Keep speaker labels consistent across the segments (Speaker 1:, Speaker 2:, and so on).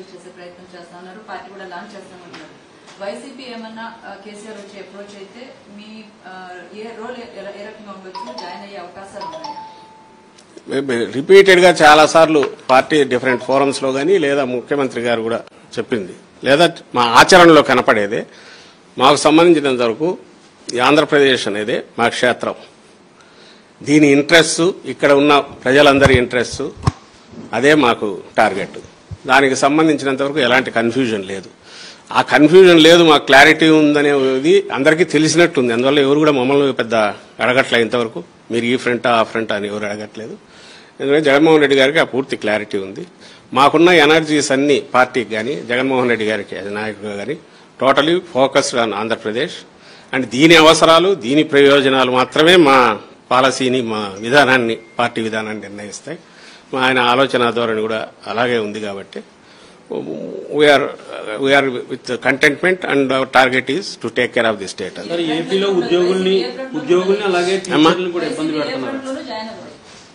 Speaker 1: Create చేసే ప్రయత్నం చేస్తా ఉన్నారు పార్టీ కూడా లాంచ్ చేస్తామంటున్నారు వైసీపీ ఏమన్నా ఆ, కేసీఆర్ వచ్చి అప్రోచ్ అయితే మీ ఆ, ఏ రోల్ ఏ ఏ రకంగా ఉండొచ్చు జాయిన్ అయ్యే అవకాశాలు ఉన్నాయి
Speaker 2: రిపీటెడ్ గా చాలా సార్లు పార్టీ డిఫరెంట్ ఫోరమ్స్ లో గానీ లేదా ముఖ్యమంత్రి గారు కూడా చెప్పింది లేదా మా ఆచరణలో కనపడేదే మాకు సంబంధించినంత వరకు ఈ ఆంధ్రప్రదేశ్ అనేది మా క్షేత్రం దీని ఇంట్రెస్ట్ ఇక్కడ ఉన్న ప్రజలందరి ఇంట్రెస్ట్ అదే మాకు టార్గెట్ దానికి సంబంధించినంత వరకు ఎలాంటి కన్ఫ్యూజన్ లేదు ఆ కన్ఫ్యూజన్ లేదు మాకు క్లారిటీ ఉందనేది అందరికీ తెలిసినట్టుంది అందువల్ల ఎవరు కూడా మమ్మల్ని పెద్ద అడగట్లే ఇంతవరకు మీరు ఈ ఫ్రంట్ ఆ ఫ్రంట్ అని ఎవరు అడగట్లేదు ఎందుకంటే జగన్మోహన్ రెడ్డి గారికి ఆ పూర్తి క్లారిటీ ఉంది మాకున్న ఎనర్జీస్ అన్ని పార్టీకి కానీ జగన్మోహన్ రెడ్డి గారికి as నాయకుడు కానీ totally focused on Andhra Pradesh and దీని అవసరాలు దీని ప్రయోజనాలు మాత్రమే మా పాలసీని మా విధానాన్ని పార్టీ విధానాన్ని నిర్ణయిస్తాయి మా ఆయన ఆలోచన ధోరణి కూడా అలాగే ఉంది కాబట్టి we're we're with contentment and our target is to take care of the state
Speaker 3: sir ఏపీలో ఉద్యోగుల్ని ఉద్యోగుల్ని అలాగే టీచర్లను కూడా ఇబ్బంది
Speaker 1: వైసీపీ ఏ
Speaker 3: పెడుతున్నారు
Speaker 1: ఫ్రంట్లోనూ జాయిన్ అవ్వరు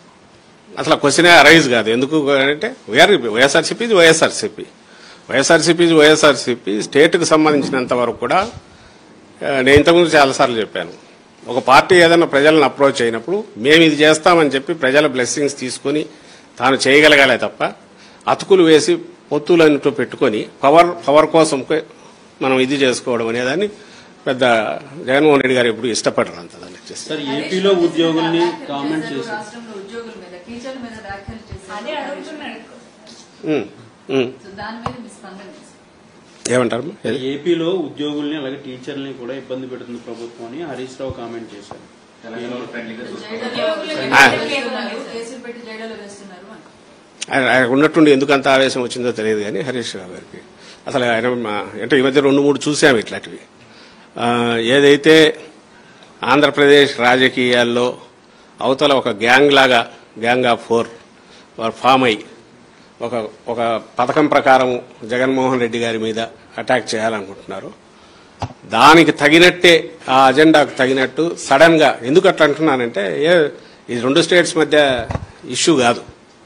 Speaker 2: అసలు క్వశ్చన్ అరైజ్ కాదు ఎందుకు అంటే వీఆర్ వైఎస్ఆర్సీపీ ఇది వైఎస్ఆర్సీపీ వైఎస్ఆర్సీపీ ఇది వైఎస్ఆర్సీపీ స్టేట్కి సంబంధించినంత వరకు కూడా ఆ, నేను ఇంతకుముందు చాలాసార్లు చెప్పాను ఒక పార్టీ ఏదైనా ప్రజలను అప్రోచ్ అయినప్పుడు మేము ఇది చేస్తామని చెప్పి ప్రజల బ్లెస్సింగ్స్ తీసుకుని తాను చేయగలగాలే తప్ప అతుకులు వేసి పొత్తులన్నిటో పెట్టుకొని పవర్ పవర్ కోసం మనం ఇది చేసుకోవడం అనేదాన్ని పెద్ద జగన్మోహన్ రెడ్డి గారు ఎప్పుడు ఇష్టపడరు అంత దాన్ని వచ్చేసి
Speaker 3: సార్ ఏపీలో ఉద్యోగుల్ని
Speaker 1: వ్యాఖ్యలు
Speaker 3: కామెంట్
Speaker 1: చేశారు
Speaker 3: చేశారు
Speaker 1: రాష్ట్రంలో ఉద్యోగుల మీద టీచర్ల మీద వ్యాఖ్యలు
Speaker 4: అదే
Speaker 1: చేశారు
Speaker 4: అడుగుతున్నాడు
Speaker 2: ఉమ్, ఉమ్.
Speaker 1: సో దాని మీద మీ స్పందన ఏంటి?
Speaker 2: ఏమంటారు
Speaker 3: ఏపీలో ఉద్యోగుల్ని అలాగే టీచర్లని కూడా ఇబ్బంది పెడుతుంది ప్రభుత్వం అని హరీష్ రావు కామెంట్ చేశారు
Speaker 5: తెలంగాణలో ఫ్రెండ్లీగా చూసుకుంటారు
Speaker 1: జైళ్ళలో
Speaker 2: ఆ.
Speaker 1: వేస్తున్నారు, కేసులు పెట్టి జైళ్ళలో వేస్తున్నారు అని
Speaker 2: ఆయన ఆయన ఉన్నట్టుండి ఎందుకు అంత ఆవేశం వచ్చిందో తెలియదు కానీ హరీష్ రావు గారికి అసలు ఆయన మా- అంటే ఈ మధ్య రెండు మూడు చూసాము ఇట్లాంటివి ఆ, ఏదైతే ఆంధ్రప్రదేశ్ రాజకీయాల్లో అవతల ఒక గ్యాంగ్ లాగా గ్యాంగ్ ఆఫ్ ఫోర్ వారు ఫామ్ అయ్యి ఒక ఒక పథకం ప్రకారం జగన్మోహన్ రెడ్డి గారి మీద అటాక్ చేయాలనుకుంటున్నారు దానికి తగినట్టే ఆ అజెండాకు తగినట్టు సడన్ గా ఎందుకు అట్లా అంటున్నానంటే ఏ ఈ రెండు స్టేట్స్ మధ్య ఇష్యూ కాదు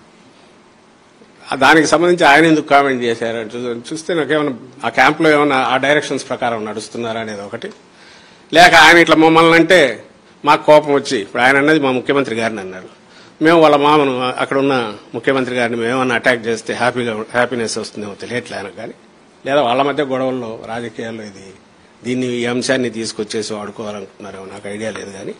Speaker 2: ఆ దానికి సంబంధించి ఆయన ఎందుకు కామెంట్ చేశారు అని చూ- చూస్తే నాకేమైనా ఆ క్యాంప్లో ఏమైనా ఆ డైరెక్షన్స్ ప్రకారం నడుస్తున్నారా అనేది ఒకటి లేక ఆయన ఇట్లా మమ్మల్ని అంటే మాకు కోపం వచ్చి ఇప్పుడు ఆయన అన్నది మా ముఖ్యమంత్రి గారిని అన్నారు మేము వాళ్ళ మామను అక్కడ ఉన్న ముఖ్యమంత్రి గారిని మేమన్నా అటాక్ చేస్తే హ్యాపీగా హ్యాపీనెస్ వస్తుందేమో తెలియట్లే ఆయనకు కానీ లేదా వాళ్ళ మధ్య గొడవల్లో రాజకీయాల్లో ఇది దీన్ని ఈ అంశాన్ని తీసుకొచ్చేసి వాడుకోవాలనుకుంటున్నారేమో నాకు ఐడియా లేదు కానీ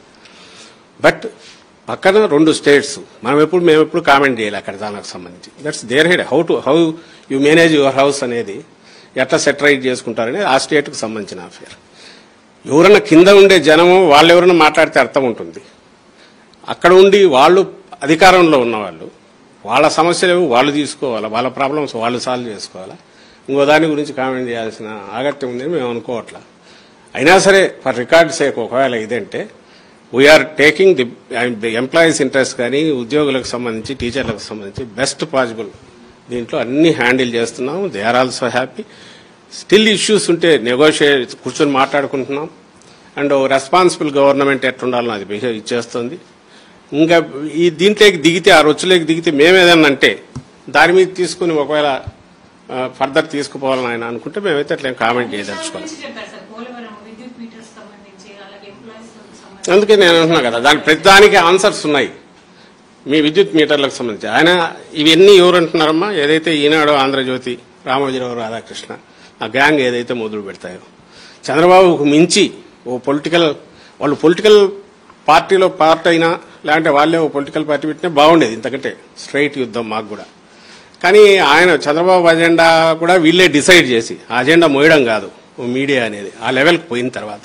Speaker 2: బట్ పక్కన రెండు స్టేట్స్ మనం ఎప్పుడు మేము ఎప్పుడు కామెంట్ చేయాలి అక్కడ దానికి సంబంధించి that's their head how to how you manage your house అనేది ఎట్లా సెటరైట్ చేసుకుంటారనేది ఆ స్టేట్కి సంబంధించిన అఫేర్ ఎవరన్నా కింద ఉండే జనము వాళ్ళు ఎవరైనా మాట్లాడితే అర్థం ఉంటుంది అక్కడ ఉండి వాళ్ళు అధికారంలో ఉన్నవాళ్ళు వాళ్ళ సమస్యలు ఏవో వాళ్ళు తీసుకోవాలా వాళ్ళ ప్రాబ్లమ్స్ వాళ్ళు సాల్వ్ చేసుకోవాలా ఇంకో దాని గురించి కామెంట్ చేయాల్సిన ఆగత్యం ఉందని మేము అనుకోవట్లా అయినా సరే ఫర్ రికార్డ్ సేక్ ఒకవేళ ఇదంటే we're taking the employees interest కానీ ఉద్యోగులకు సంబంధించి టీచర్లకు సంబంధించి బెస్ట్ పాసిబుల్ దీంట్లో అన్ని హ్యాండిల్ చేస్తున్నాం they are also happy still issues ఉంటే నెగోషియేట్ కూర్చొని మాట్లాడుకుంటున్నాం అండ్ రెస్పాన్సిబుల్ గవర్నమెంట్ ఎట్లుండాలని అది బిహేవ్ ఇచ్చేస్తుంది ఇంకా ఈ దీంట్లోకి దిగితే ఆ రొచ్చులోకి దిగితే మేమేదన్నా అంటే దాని మీద తీసుకుని ఒకవేళ ఫర్దర్ తీసుకుపోవాలని ఆయన అనుకుంటే మేమైతే అట్లా కామెంట్ చేయదలుచుకోవాలి
Speaker 4: గురించి చెప్పారు సార్ పోలవరం విద్యుత్ మీటర్స్ సంబంధించి అలాగే ఎంప్లాయీస్ సంబంధించి
Speaker 2: అందుకే నేను అంటున్నా కదా దాని ప్రతిదానికి ఆన్సర్స్ ఉన్నాయి మీ విద్యుత్ మీటర్లకు సంబంధించి ఆయన ఇవన్నీ ఎవరు అంటున్నారమ్మా ఏదైతే ఈనాడు ఆంధ్రజ్యోతి రామోజీరావు రాధాకృష్ణ ఆ గ్యాంగ్ ఏదైతే మొదలు పెడతాయో చంద్రబాబుకు మించి ఓ పొలిటికల్ వాళ్ళు పొలిటికల్ పార్టీలో పార్ట్ అయినా లేదంటే వాళ్ళే ఓ పొలిటికల్ పార్టీ పెట్టినా బాగుండేది ఇంతకంటే స్ట్రైట్ యుద్ధం మాకు కూడా కానీ ఆయన చంద్రబాబు అజెండా కూడా వీళ్ళే డిసైడ్ చేసి ఆ అజెండా మోయడం కాదు ఓ మీడియా అనేది ఆ లెవెల్కి పోయిన తర్వాత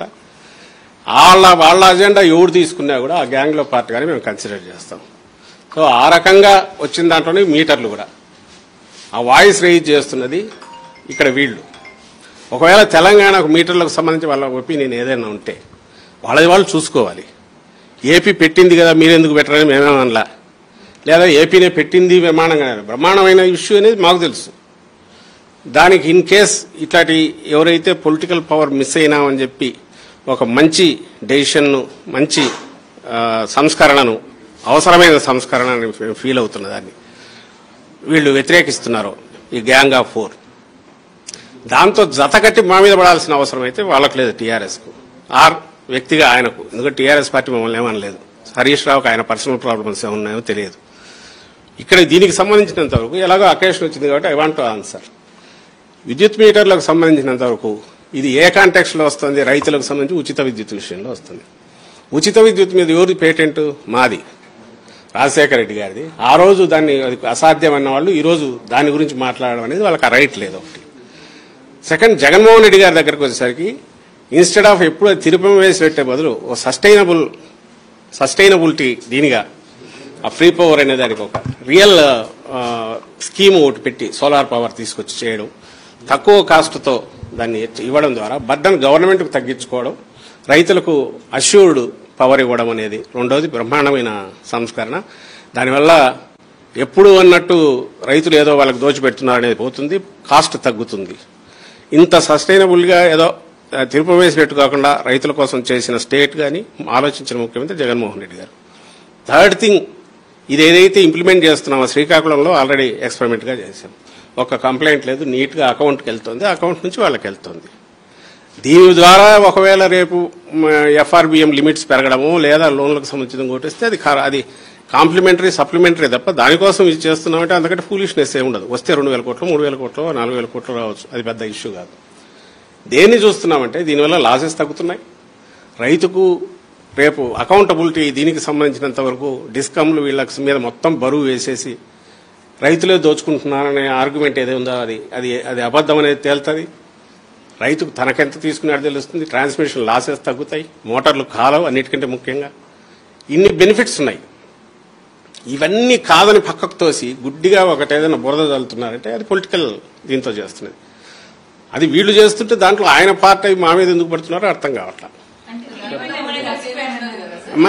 Speaker 2: వాళ్ళ వాళ్ళ అజెండా ఎవరు తీసుకున్నా కూడా ఆ గ్యాంగ్లో పార్టీగానే మేము కన్సిడర్ చేస్తాం సో ఆ రకంగా వచ్చిన దాంట్లోనే మీటర్లు కూడా ఆ వాయిస్ రైజ్ చేస్తున్నది ఇక్కడ వీళ్ళు ఒకవేళ తెలంగాణకు మీటర్లకు సంబంధించి వాళ్ళ ఒపీనియన్ ఏదైనా ఉంటే వాళ్ళది వాళ్ళు చూసుకోవాలి ఏపీ పెట్టింది కదా మీరెందుకు పెట్టరని మేమేమనలా లేదా ఏపీనే పెట్టింది బ్రహ్మాండంగా బ్రహ్మాండమైన ఇష్యూ అనేది మాకు తెలుసు దానికి ఇన్ కేస్ ఇట్లాంటి ఎవరైతే పొలిటికల్ పవర్ మిస్ అయినామని చెప్పి ఒక మంచి డెసిషన్ను మంచి ఆ, సంస్కరణను అవసరమైన సంస్కరణని ఫీల్ అవుతున్న దాన్ని వీళ్ళు వ్యతిరేకిస్తున్నారు ఈ గ్యాంగ్ ఆఫ్ ఫోర్ దాంతో జత కట్టి మా మీద పడాల్సిన అవసరం అయితే వాళ్ళకు లేదు టీఆర్ఎస్కు ఆర్ వ్యక్తిగా ఆయనకు ఎందుకంటే టీఆర్ఎస్ పార్టీ మమ్మల్ని ఏమనలేదు హరీష్ రావుకి ఆయన పర్సనల్ ప్రాబ్లమ్స్ ఏమున్నాయో తెలియదు ఇక్కడ దీనికి సంబంధించినంత వరకు ఎలాగో అకేషన్ వచ్చింది కాబట్టి ఐ వాంట్ ఆన్సర్ విద్యుత్ మీటర్లకు సంబంధించినంత వరకు ఇది ఏ కాంటెక్స్ట్ లో వస్తుంది రైతులకు సంబంధించి ఉచిత విద్యుత్ విషయంలో వస్తుంది ఉచిత విద్యుత్ మీద ఎవరి పేటెంట్ మాది రాజశేఖర రెడ్డి గారిది ఆ రోజు దాన్ని అది అసాధ్యం అన్న వాళ్ళు ఈ రోజు దాని గురించి మాట్లాడడం అనేది వాళ్ళకి ఆ రైట్ లేదు ఒకటి సెకండ్ జగన్మోహన్ రెడ్డి గారి దగ్గరకు వచ్చేసరికి ఇన్స్టెడ్ ఆఫ్ ఎప్పుడు అది తిరుపతి వేసి పెట్టే బదులు ఓ సస్టైనబుల్ సస్టైనబిలిటీ దీనిగా ఆ ఫ్రీ పవర్ అనే దానికి ఒక రియల్ స్కీమ్ ఒకటి పెట్టి సోలార్ పవర్ తీసుకొచ్చి చేయడం తక్కువ కాస్ట్తో దాన్ని ఇవ్వడం ద్వారా బర్డన్ గవర్నమెంట్కు తగ్గించుకోవడం రైతులకు అష్యూర్డ్ పవర్ ఇవ్వడం అనేది రెండోది బ్రహ్మాండమైన సంస్కరణ దానివల్ల ఎప్పుడు అన్నట్టు రైతులు ఏదో వాళ్ళకి దోచిపెడుతున్నారు అనేది పోతుంది కాస్ట్ తగ్గుతుంది ఇంత సస్టైనబుల్గా ఏదో ఆ, తిరుపతి వేసి పెట్టు కాకుండా రైతుల కోసం చేసిన స్టేట్ కానీ ఆలోచించిన ముఖ్యమంత్రి జగన్మోహన్ రెడ్డి గారు థర్డ్ థింగ్ ఇది ఏదైతే ఇంప్లిమెంట్ చేస్తున్నామో శ్రీకాకుళంలో ఆల్రెడీ ఎక్స్పెరిమెంట్ గా చేశాం ఒక కంప్లైంట్ లేదు నీట్ గా అకౌంట్కి వెళ్తుంది అకౌంట్ నుంచి వాళ్ళకి వెళ్తుంది దీని ద్వారా ఒకవేళ రేపు ఎఫ్ఆర్బిఎం లిమిట్స్ పెరగడము లేదా లోన్లకు సంబంధించిన కొట్టేస్తే అది ఖరా- అది కాంప్లిమెంటరీ సప్లిమెంటరీ తప్ప దానికోసం ఇది చేస్తున్నామంటే అంతకంటే ఫూలిష్నెస్ ఏ ఉండదు వస్తే రెండు వేల కోట్లు మూడు వేల కోట్లు నాలుగు వేల కోట్లు రావచ్చు అది పెద్ద ఇష్యూ కాదు దేన్ని చూస్తున్నామంటే దీనివల్ల లాసెస్ తగ్గుతున్నాయి రైతుకు రేపు అకౌంటబిలిటీ దీనికి సంబంధించినంత వరకు డిస్కమ్లు వీళ్ళ మీద మొత్తం బరువు వేసేసి రైతులే దోచుకుంటున్నారనే ఆర్గ్యుమెంట్ ఏదో ఉందో అది అది అది అబద్ధం అనేది తేలుతుంది రైతుకు తనకెంత తీసుకున్నాడో తెలుస్తుంది ట్రాన్స్మిషన్ లాసెస్ తగ్గుతాయి మోటార్లు కాలవు అన్నిటికంటే ముఖ్యంగా ఇన్ని బెనిఫిట్స్ ఉన్నాయి ఇవన్నీ కాదని పక్కకు తోసి గుడ్డిగా ఒకటి ఏదైనా బురద చల్లుతున్నారంటే అది పొలిటికల్ దీంతో చేస్తున్నది అది వీళ్ళు చేస్తుంటే దాంట్లో ఆయన పార్ట్ అయి మా మీద ఎందుకు పడుతున్నారో అర్థం కావట్లా అమ్మా?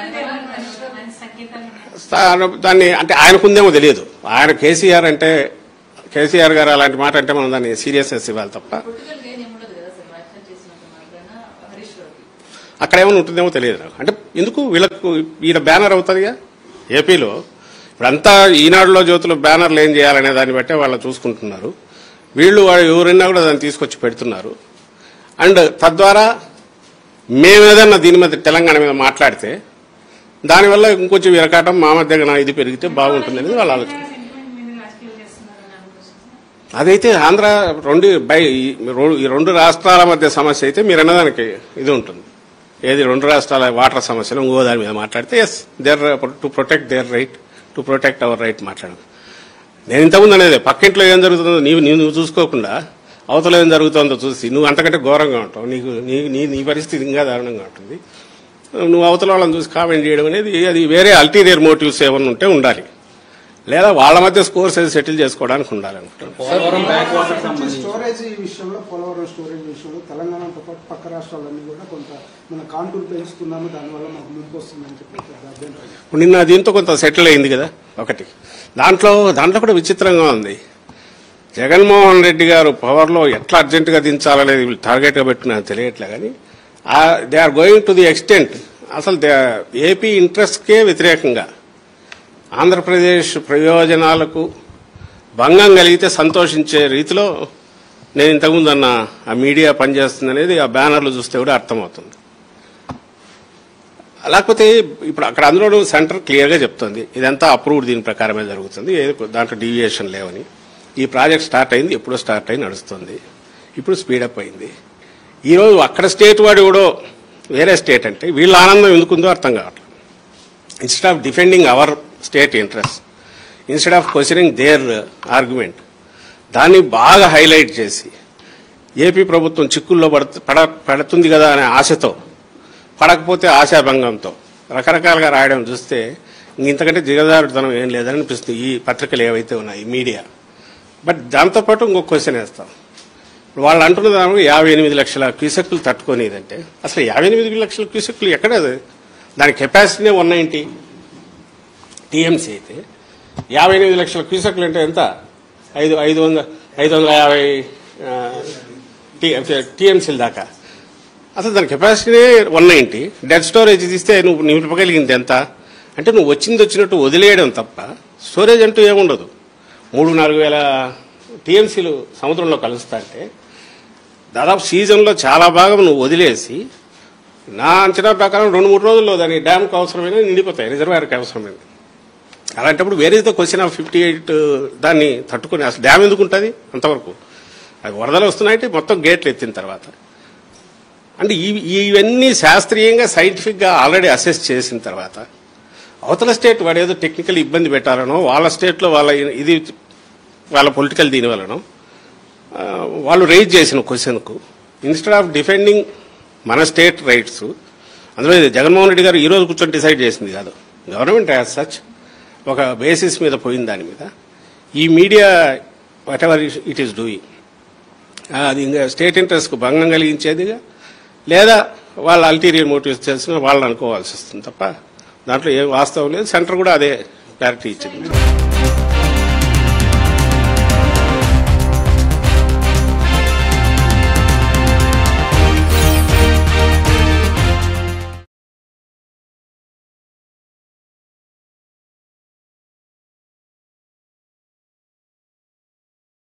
Speaker 2: స్థా- దాన్ని అంటే ఆయనకుందేమో తెలియదు ఆయన కేసీఆర్ అంటే కేసీఆర్ గారు అలాంటి మాట అంటే మనం దాన్ని సీరియస్నెస్ ఇవ్వాలి తప్ప
Speaker 1: పొలిటికల్ గెయిన్ ఏముండదు కదా సార్ వ్యాఖ్యలు చేసినంత మాత్రాన హరీష్ రావుకి
Speaker 2: అక్కడ ఏమైనా ఉంటుందేమో తెలియదు నాకు అంటే ఎందుకు వీళ్ళకు ఈయన బ్యానర్ అవుతుందిగా ఏపీలో ఇప్పుడంతా ఈనాడులో జ్యోతులు బ్యానర్లు ఏం చేయాలనే దాన్ని బట్టే వాళ్ళు చూసుకుంటున్నారు వీళ్ళు వాళ్ళు ఎవరైనా కూడా దాన్ని తీసుకొచ్చి పెడుతున్నారు అండ్ తద్వారా మేమేదన్నా దీని మీద తెలంగాణ మీద మాట్లాడితే దానివల్ల ఇంకొంచెం విరకాటం మా మధ్య ఇది పెరిగితే బాగుంటుంది అనేది వాళ్ళ ఆలోచన
Speaker 4: సెంటిమెంట్ మీద రాజకీయాలు చేస్తున్నారని అనుకోవచ్చు
Speaker 2: అదైతే ఆంధ్ర రెండు బై ఈ రో- ఈ రెండు రాష్ట్రాల మధ్య సమస్య అయితే మీరు అన్నదానికి ఇది ఉంటుంది ఏది రెండు రాష్ట్రాల వాటర్ సమస్యలు ఇంకో దాని మీద మాట్లాడితే yes their to protect their right to protect our right మాట్లాడడం నేను ఇంతకుముందు అనేది పక్కింట్లో ఏం జరుగుతుందో నీవు నీవు నువ్వు చూసుకోకుండా అవతల ఏం జరుగుతుందో చూసి నువ్వు అంతకంటే ఘోరంగా ఉంటావు నీకు నీ నీ నీ పరిస్థితి ఇంకా దారుణంగా ఉంటుంది నువ్వు అవతల వాళ్ళని చూసి కామెంట్ చేయడం అనేది అది వేరే అల్టీరియర్ మోటివ్స్ ఏమన్నా ఉంటే ఉండాలి లేదా వాళ్ళ మధ్య స్కోర్స్ అది సెటిల్ చేసుకోవడానికి ఉండాలి అనుకుంటాను
Speaker 3: పోలవరం బ్యాక్ వాటర్ సంబంధించి
Speaker 6: స్టోరేజ్ ఈ విషయంలో పోలవరం స్టోరేజ్ విషయంలో తెలంగాణతో పాటు పక్క రాష్ట్రాలన్నీ కూడా కొంత మన కాంటూర్ పెంచుతున్నాము దానివల్ల మాకు ముందుకు వస్తుందని చెప్పి పెద్ద అభ్యంతరం
Speaker 2: ఇప్పుడు నిన్న దీంతో కొంత సెటిల్ అయింది కదా ఒకటి దాంట్లో దాంట్లో కూడా విచిత్రంగా ఉంది జగన్మోహన్ రెడ్డి గారు పవర్లో ఎట్లా అర్జెంటుగా దించాలనేది వీళ్ళు టార్గెట్గా పెట్టుకున్నా తెలియట్లే కానీ they are going to the extent అసలు ఏపీ ఇంట్రెస్ట్కే వ్యతిరేకంగా ఆంధ్రప్రదేశ్ ప్రయోజనాలకు భంగం కలిగితే సంతోషించే రీతిలో నేను ఇంతకుముందు అన్న ఆ మీడియా పనిచేస్తుంది అనేది ఆ బ్యానర్లు చూస్తే కూడా అర్థమవుతుంది లేకపోతే ఇప్పుడు అక్కడ అందులో సెంటర్ క్లియర్గా చెప్తుంది ఇదంతా అప్రూవ్డ్ దీని ప్రకారమే జరుగుతుంది ఏది దాంట్లో డీవియేషన్ లేవని ఈ ప్రాజెక్ట్ స్టార్ట్ అయింది ఎప్పుడో స్టార్ట్ అయి నడుస్తుంది ఇప్పుడు స్పీడప్ అయింది ఈరోజు అక్కడ స్టేట్ వాడు కూడా వేరే స్టేట్ అంటే వీళ్ళ ఆనందం ఎందుకుందో అర్థం కావట్లేదు instead of defending our state interest instead of questioning their argument దాన్ని బాగా హైలైట్ చేసి ఏపీ ప్రభుత్వం చిక్కుల్లో పడుతు పడ పడుతుంది కదా అనే ఆశతో పడకపోతే ఆశాభంగంతో రకరకాలుగా రాయడం చూస్తే ఇంక ఇంతకంటే దిగజారుతనం ఏం లేదని అనిపిస్తుంది ఈ పత్రికలు ఏవైతే ఉన్నాయి మీడియా బట్ దాంతోపాటు ఇంకొక క్వశ్చన్ వేస్తాం ఇప్పుడు వాళ్ళు అంటున్న దానికి యాభై ఎనిమిది లక్షల క్యూసెక్లు తట్టుకునేదంటే అసలు యాభై ఎనిమిది లక్షల క్యూసెక్లు ఎక్కడ అది? దాని కెపాసిటీనే వన్ నైంటీ టీఎంసీ అయితే యాభై ఎనిమిది లక్షల క్యూసెక్లు అంటే ఎంత ఐదు ఐదు వందల ఐదు వందల యాభై టీఎంసీల దాకా అసలు దాని capacity one ninety dead storage తీస్తే నువ్వు నింపగలిగింది ఎంత అంటే నువ్వు వచ్చింది వచ్చినట్టు వదిలేయడం తప్ప స్టోరేజ్ అంటూ ఏముండదు మూడు నాలుగు వేల టీఎంసీలు సముద్రంలో కలుస్తా అంటే దాదాపు సీజన్లో చాలా భాగం నువ్వు వదిలేసి నా అంచనా ప్రకారం రెండు మూడు రోజుల్లో దాని డ్యామ్కి అవసరమైన నిండిపోతాయి రిజర్వాయర్కి అవసరమైన అలాంటప్పుడు వేరే the question of fifty eight దాన్ని తట్టుకుని అసలు డ్యామ్ ఎందుకు ఉంటుంది అంతవరకు అది వరదలు వస్తున్నాయంటే మొత్తం గేట్లు ఎత్తిన తర్వాత అంటే ఇవి ఇవన్నీ శాస్త్రీయంగా సైంటిఫిక్గా ఆల్రెడీ అసెస్ చేసిన తర్వాత అవతల స్టేట్ వాడు ఏదో టెక్నికల్ ఇబ్బంది పెట్టాలనో వాళ్ళ స్టేట్లో వాళ్ళ ఇది వాళ్ళ పొలిటికల్ దీని వలనో ఆ, వాళ్ళు రైజ్ చేసిన క్వశ్చన్కు ఇన్స్టెడ్ ఆఫ్ డిఫెండింగ్ మన స్టేట్ రైట్స్ అందులో ఇది జగన్మోహన్ రెడ్డి గారు ఈ రోజు కూర్చొని డిసైడ్ చేసింది కాదు గవర్నమెంట్ యాజ్ సచ్ ఒక బేసిస్ మీద పోయిన దాని మీద ఈ media whatever it is doing అది ఇంకా స్టేట్ ఇంట్రెస్ట్కు భంగం కలిగించేదిగా లేదా వాళ్ళ అల్టీరియర్ మోటివ్స్ తెలిసిన వాళ్ళు అనుకోవాల్సి వస్తుంది తప్ప దాంట్లో ఏ వాస్తవం లేదు సెంటర్ కూడా అదే క్లారిటీ ఇచ్చింది